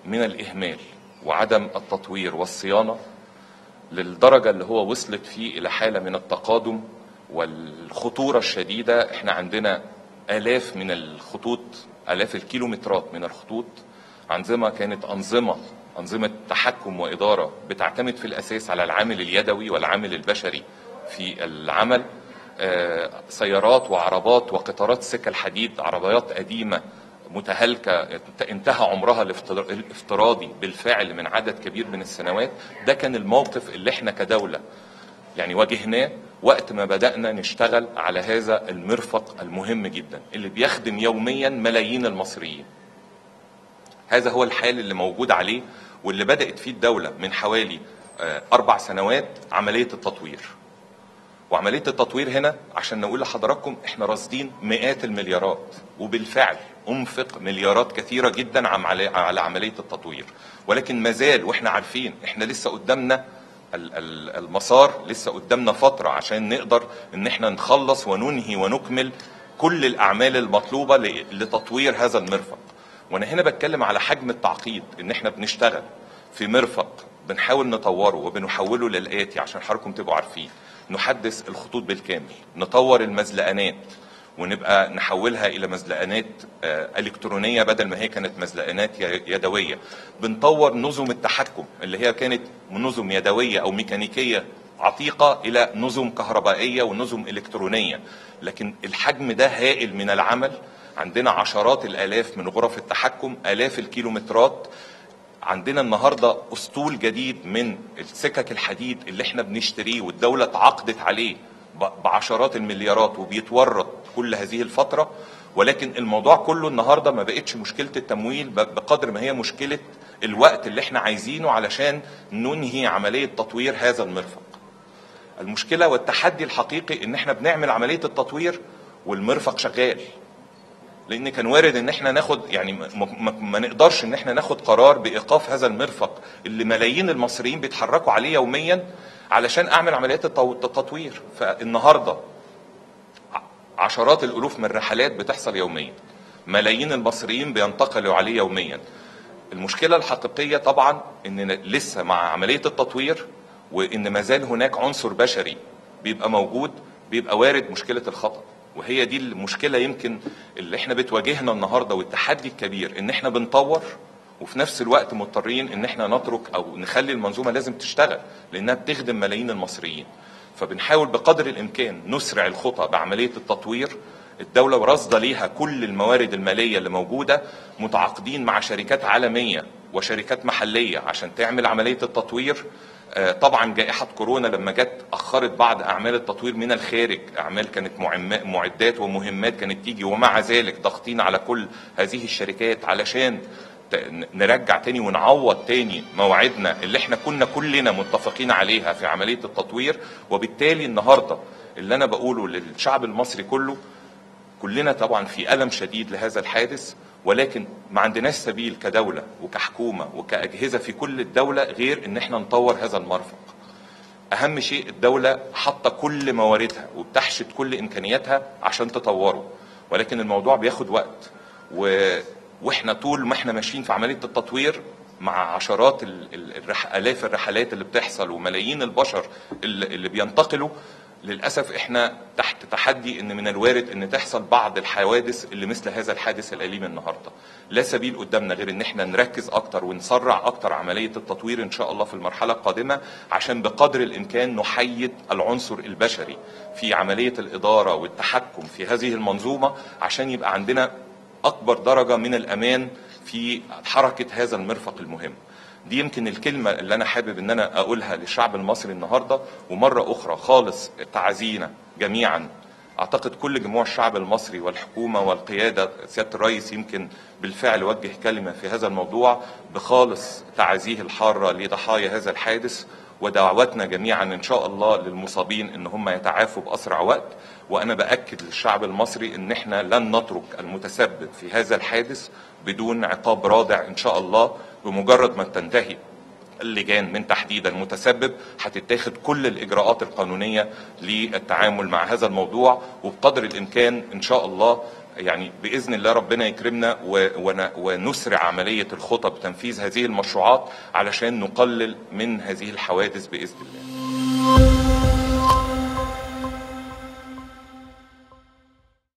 من الاهمال وعدم التطوير والصيانه للدرجه اللي هو وصلت فيه الى حاله من التقادم والخطوره الشديده احنا عندنا الاف من الخطوط الاف الكيلومترات من الخطوط انظمه كانت انظمه انظمه تحكم واداره بتعتمد في الاساس على العامل اليدوي والعامل البشري في العمل آه، سيارات وعربات وقطارات سكة الحديد عربيات قديمة متهالكة انتهى عمرها الافتر- الافتراضي بالفعل من عدد كبير من السنوات ده كان الموقف اللي احنا كدولة يعني واجهناه وقت ما بدأنا نشتغل على هذا المرفق المهم جدا اللي بيخدم يوميا ملايين المصريين هذا هو الحال اللي موجود عليه واللي بدأت فيه الدولة من حوالي آه، أربع سنوات عملية التطوير وعمليه التطوير هنا عشان نقول لحضراتكم احنا راصدين مئات المليارات وبالفعل انفق مليارات كثيره جدا عم- على على عمليه التطوير ولكن ما زال واحنا عارفين احنا لسه قدامنا ال- ال- المسار لسه قدامنا فتره عشان نقدر ان احنا نخلص وننهي ونكمل كل الاعمال المطلوبه ل- لتطوير هذا المرفق وانا هنا بتكلم على حجم التعقيد ان احنا بنشتغل في مرفق بنحاول نطوره وبنحوله للآتي عشان حضراتكم تبقوا عارفين نحدث الخطوط بالكامل نطور المزلقانات ونبقى نحولها الى مزلقانات آه، الكترونيه بدل ما هي كانت مزلقانات ي- يدويه بنطور نظم التحكم اللي هي كانت نظم يدويه او ميكانيكيه عتيقه الى نظم كهربائيه ونظم الكترونيه لكن الحجم ده هائل من العمل عندنا عشرات الالاف من غرف التحكم الاف الكيلومترات عندنا النهارده اسطول جديد من السكك الحديد اللي احنا بنشتريه والدوله تعاقدت عليه ب- بعشرات المليارات وبيتورط كل هذه الفتره ولكن الموضوع كله النهارده ما بقتش مشكله التمويل ب- بقدر ما هي مشكله الوقت اللي احنا عايزينه علشان ننهي عمليه تطوير هذا المرفق. المشكله والتحدي الحقيقي ان احنا بنعمل عمليه التطوير والمرفق شغال. لان كان وارد ان احنا ناخد يعني ما, ما, ما نقدرش ان احنا ناخد قرار بايقاف هذا المرفق اللي ملايين المصريين بيتحركوا عليه يوميا علشان اعمل عمليات التو- التطوير فالنهارده ع- عشرات الالوف من الرحلات بتحصل يوميا ملايين المصريين بينتقلوا عليه يوميا المشكله الحقيقيه طبعا ان لسه مع عمليه التطوير وان ما زال هناك عنصر بشري بيبقى موجود بيبقى وارد مشكله الخطا وهي دي المشكله يمكن اللي احنا بتواجهنا النهارده والتحدي الكبير ان احنا بنطور وفي نفس الوقت مضطرين ان احنا نترك او نخلي المنظومه لازم تشتغل لانها بتخدم ملايين المصريين فبنحاول بقدر الامكان نسرع الخطى بعمليه التطوير الدوله راصده ليها كل الموارد الماليه اللي موجوده متعاقدين مع شركات عالميه وشركات محليه عشان تعمل عمليه التطوير آه، طبعا جائحه كورونا لما جت اخرت بعض اعمال التطوير من الخارج اعمال كانت معم- معدات ومهمات كانت تيجي ومع ذلك ضاغطين على كل هذه الشركات علشان ت- نرجع تاني ونعوض تاني مواعيدنا اللي احنا كنا كلنا متفقين عليها في عمليه التطوير وبالتالي النهارده اللي انا بقوله للشعب المصري كله كلنا طبعا في ألم شديد لهذا الحادث ولكن ما عندناش سبيل كدولة وكحكومة وكأجهزة في كل الدولة غير ان احنا نطور هذا المرفق اهم شيء الدولة حاطة كل مواردها وبتحشد كل امكانياتها عشان تطوره ولكن الموضوع بياخد وقت و... واحنا طول ما احنا ماشيين في عملية التطوير مع عشرات ال... ال- الرح... الاف الرحلات اللي بتحصل وملايين البشر اللي, اللي بينتقلوا للاسف احنا تحت تحدي ان من الوارد ان تحصل بعض الحوادث اللي مثل هذا الحادث الاليم النهارده لا سبيل قدامنا غير ان احنا نركز اكتر ونسرع اكتر عمليه التطوير ان شاء الله في المرحله القادمه عشان بقدر الامكان نحيد العنصر البشري في عمليه الاداره والتحكم في هذه المنظومه عشان يبقى عندنا اكبر درجه من الامان في حركه هذا المرفق المهم دي يمكن الكلمة اللي أنا حابب إن أنا أقولها للشعب المصري النهاردة ومرة أخرى خالص تعزينا جميعا أعتقد كل جموع الشعب المصري والحكومة والقيادة سيادة الرئيس يمكن بالفعل وجه كلمة في هذا الموضوع بخالص تعزيه الحارة لضحايا هذا الحادث ودعواتنا جميعا ان شاء الله للمصابين ان هم يتعافوا باسرع وقت وانا باكد للشعب المصري ان احنا لن نترك المتسبب في هذا الحادث بدون عقاب رادع ان شاء الله بمجرد ما تنتهي اللجان من تحديد المتسبب هتتاخد كل الاجراءات القانونيه للتعامل مع هذا الموضوع وبقدر الامكان ان شاء الله يعني باذن الله ربنا يكرمنا و- ون- ونسرع عمليه الخطى بتنفيذ هذه المشروعات علشان نقلل من هذه الحوادث باذن الله